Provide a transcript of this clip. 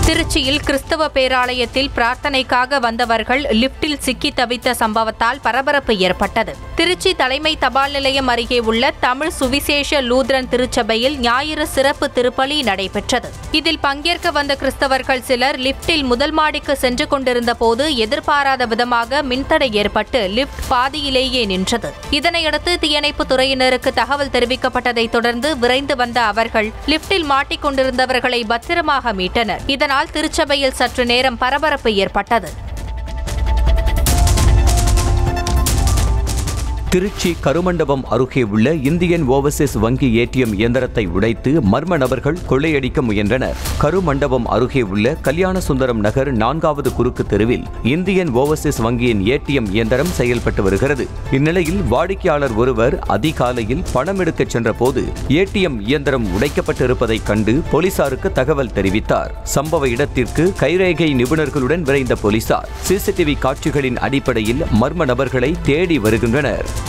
திருச்சியில் கிறிஸ்தவ பேராலயத்தில் பிரார்த்தனைக்காக வந்தவர்கள் லிப்டில் சிக்கி தவித்த சம்பவத்தால் பரபரப்பு ஏற்பட்டது திருச்சி தலைமை தபால் நிலையம் அருகே உள்ள தமிழ் சுவிசேஷ லூத்ரன் திருச்சபையில் ஞாயிறு சிறப்பு திருப்பலி நடைபெற்றது இதில் பங்கேற்க வந்த கிறிஸ்தவர்கள் சிலர் லிப்டில் முதல் மாடிக்கு சென்று கொண்டிருந்த போது எதிர்பாராத விதமாக மின்தடை ஏற்பட்டு லிப்ட் பாதியிலேயே நின்றது இதனையடுத்து தீயணைப்பு துறையினருக்கு தகவல் தெரிவிக்கப்பட்டதைத் தொடர்ந்து விரைந்து வந்த அவர்கள் லிப்டில் மாட்டிக்கொண்டிருந்தவர்களை பத்திரமாக மீட்டனர் இதனால் திருச்சபையில் சற்று நேரம் பரபரப்பு ஏற்பட்டது திருச்சி கருமண்டபம் அருகே உள்ள இந்தியன் ஓவர்சீஸ் வங்கி ஏடிஎம் இயந்திரத்தை உடைத்து மர்ம நபர்கள் கொள்ளையடிக்க முயன்றனர் கருமண்டபம் அருகே உள்ள கல்யாண சுந்தரம் நகர் நான்காவது குறுக்கு தெருவில் இந்தியன் ஓவர்சீஸ் வங்கியின் ஏடிஎம் இயந்திரம் செயல்பட்டு வருகிறது இந்நிலையில் வாடிக்கையாளர் ஒருவர் அதிகாலையில் பணம் எடுக்கச் சென்றபோது ஏடிஎம் இயந்திரம் உடைக்கப்பட்டிருப்பதைக் கண்டு போலீசாருக்கு தகவல் தெரிவித்தார் சம்பவ இடத்திற்கு கைரேகை நிபுணர்களுடன் விரைந்த போலீசார் சிசிடிவி காட்சிகளின் அடிப்படையில் மர்ம நபர்களை தேடி வருகின்றனர்